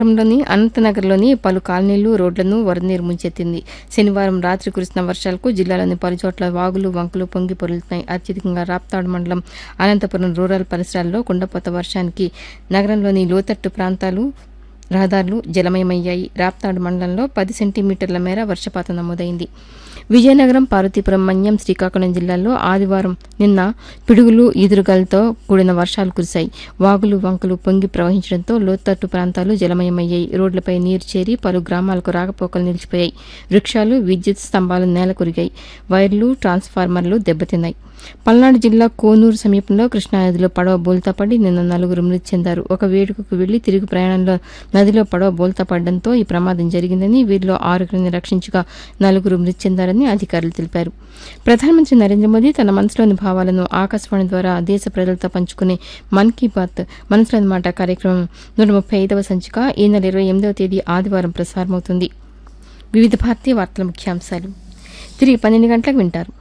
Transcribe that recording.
లోని అనంతనగర్లోని పలు కాలనీలు రోడ్లను వరద నీరు ముంచెత్తింది శనివారం రాత్రి కురిసిన వర్షాలకు జిల్లాలోని పలు చోట్ల వాగులు వంకలు పొంగి పొరులుతున్నాయి అత్యధికంగా రాప్తాడు మండలం అనంతపురం రూరల్ పరిసరాల్లో కుండపోత వర్షానికి నగరంలోని లోతట్టు ప్రాంతాలు రహదారులు జలమయమయ్యాయి రాప్తాడు మండలంలో పది సెంటీమీటర్ల మేర వర్షపాతం నమోదైంది విజయనగరం పార్వతీపురం మన్యం శ్రీకాకుళం జిల్లాల్లో ఆదివారం నిన్న పిడుగులు ఈదురుగాలతో కూడిన వర్షాలు కురిశాయి వాగులు వంకలు పొంగి ప్రవహించడంతో లోతట్టు ప్రాంతాలు జలమయమయ్యాయి రోడ్లపై నీరు చేరి పలు గ్రామాలకు రాకపోకలు నిలిచిపోయాయి వృక్షాలు విద్యుత్ స్తంభాలు నేల కొరిగాయి వైర్లు ట్రాన్స్ఫార్మర్లు దెబ్బతిన్నాయి పల్నాడు జిల్లా కోనూరు సమీపంలో కృష్ణానదిలో పడవ బోల్తా పడి నిన్న నలుగురు మృతి చెందారు ఒక వేడుకకు వెళ్లి తిరుగు ప్రయాణంలో నదిలో పడవ బోల్తా పడడంతో ఈ ప్రమాదం జరిగిందని వీరిలో ఆరుగురిని రక్షించగా నలుగురు మృతి చెందారని అధికారులు తెలిపారు ప్రధానమంత్రి నరేంద్ర మోదీ తన మనసులోని భావాలను ఆకాశవాణి ద్వారా దేశ ప్రజలతో పంచుకునే మన్ కీ బాత్ మనసులోని మాట కార్యక్రమం నూట ముప్పై ఐదవ సంచిక ఈ నెల ఇరవై ఎనిమిదవ తేదీ ఆదివారం ప్రసారమవుతుంది వివిధ భారతీయ వార్తల ముఖ్యాంశాలు తిరిగి పన్నెండు గంటలకు వింటారు